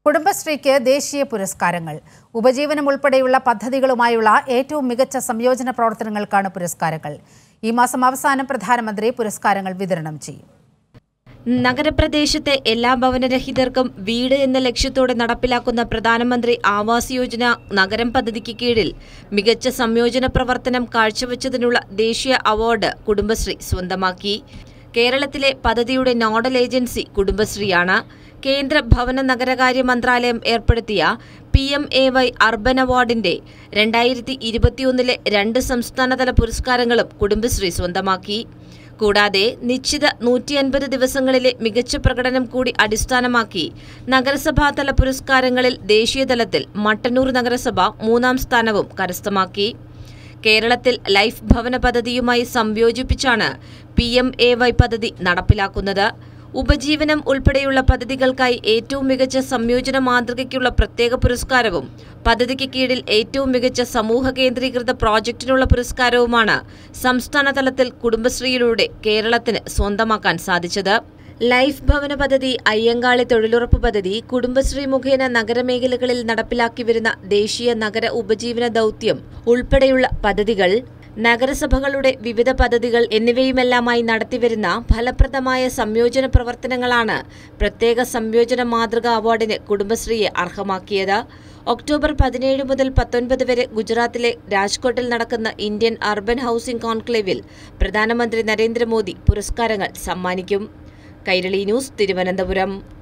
കുടുംബശ്രീക്ക് ദേശീയ പുരസ്കാരങ്ങൾ ഉപജീവനം ഉൾപ്പെടെയുള്ള പദ്ധതികളുമായുള്ള ഏറ്റവും മികച്ച സംയോജന പ്രവർത്തനങ്ങൾക്കാണ് പുരസ്കാരങ്ങൾ ഈ മാസം അവസാനം പ്രധാനമന്ത്രി പുരസ്കാരങ്ങൾ വിതരണം ചെയ്യും നഗരപ്രദേശത്തെ എല്ലാ ഭവനരഹിതർക്കും വീട് എന്ന ലക്ഷ്യത്തോടെ നടപ്പിലാക്കുന്ന പ്രധാനമന്ത്രി ആവാസ് യോജന നഗരം പദ്ധതിക്ക് കീഴിൽ മികച്ച സംയോജന പ്രവർത്തനം കാഴ്ചവെച്ചതിനുള്ള ദേശീയ അവാർഡ് കുടുംബശ്രീ സ്വന്തമാക്കി കേരളത്തിലെ പദ്ധതിയുടെ നോഡൽ ഏജൻസി കുടുംബശ്രീയാണ് കേന്ദ്ര ഭവന നഗരകാര്യ മന്ത്രാലയം ഏർപ്പെടുത്തിയ P M A Y urban അവാർഡിന്റെ രണ്ടായിരത്തി ഇരുപത്തിയൊന്നിലെ രണ്ട് സംസ്ഥാനതല പുരസ്കാരങ്ങളും കുടുംബശ്രീ സ്വന്തമാക്കി കൂടാതെ നിശ്ചിത നൂറ്റി അൻപത് ദിവസങ്ങളിലെ മികച്ച പ്രകടനം കൂടി അടിസ്ഥാനമാക്കി നഗരസഭാതല പുരസ്കാരങ്ങളിൽ ദേശീയതലത്തിൽ മട്ടന്നൂർ നഗരസഭ മൂന്നാം സ്ഥാനവും കരസ്ഥമാക്കി കേരളത്തിൽ ലൈഫ് ഭവന പദ്ധതിയുമായി സംയോജിപ്പിച്ചാണ് പി എം എ വൈ പദ്ധതി നടപ്പിലാക്കുന്നത് ഉപജീവനം ഉൾപ്പെടെയുള്ള പദ്ധതികൾക്കായി ഏറ്റവും മികച്ച സംയോജന മാതൃകയ്ക്കുള്ള പ്രത്യേക പുരസ്കാരവും പദ്ധതിക്ക് കീഴിൽ ഏറ്റവും മികച്ച സമൂഹ കേന്ദ്രീകൃത പ്രോജക്റ്റിനുള്ള പുരസ്കാരവുമാണ് സംസ്ഥാന തലത്തിൽ കുടുംബശ്രീയിലൂടെ കേരളത്തിന് സ്വന്തമാക്കാൻ സാധിച്ചത് ലൈഫ് ഭവന പദ്ധതി അയ്യങ്കാളി തൊഴിലുറപ്പ് പദ്ധതി കുടുംബശ്രീ മുഖേന നഗരമേഖലകളിൽ നടപ്പിലാക്കി വരുന്ന ദേശീയ നഗര ഉപജീവന ദൗത്യം ഉൾപ്പെടെയുള്ള പദ്ധതികൾ നഗരസഭകളുടെ വിവിധ പദ്ധതികൾ എന്നിവയുമെല്ലാമായി നടത്തിവരുന്ന ഫലപ്രദമായ സംയോജന പ്രവർത്തനങ്ങളാണ് പ്രത്യേക സംയോജന മാതൃക അവാർഡിന് കുടുംബശ്രീയെ അർഹമാക്കിയത് ഒക്ടോബർ പതിനേഴ് മുതൽ പത്തൊൻപത് വരെ ഗുജറാത്തിലെ രാജ്കോട്ടിൽ നടക്കുന്ന ഇന്ത്യൻ അർബൻ ഹൌസിംഗ് കോൺക്ലേവിൽ പ്രധാനമന്ത്രി നരേന്ദ്രമോദി പുരസ്കാരങ്ങൾ സമ്മാനിക്കും കൈരളി ന്യൂസ് തിരുവനന്തപുരം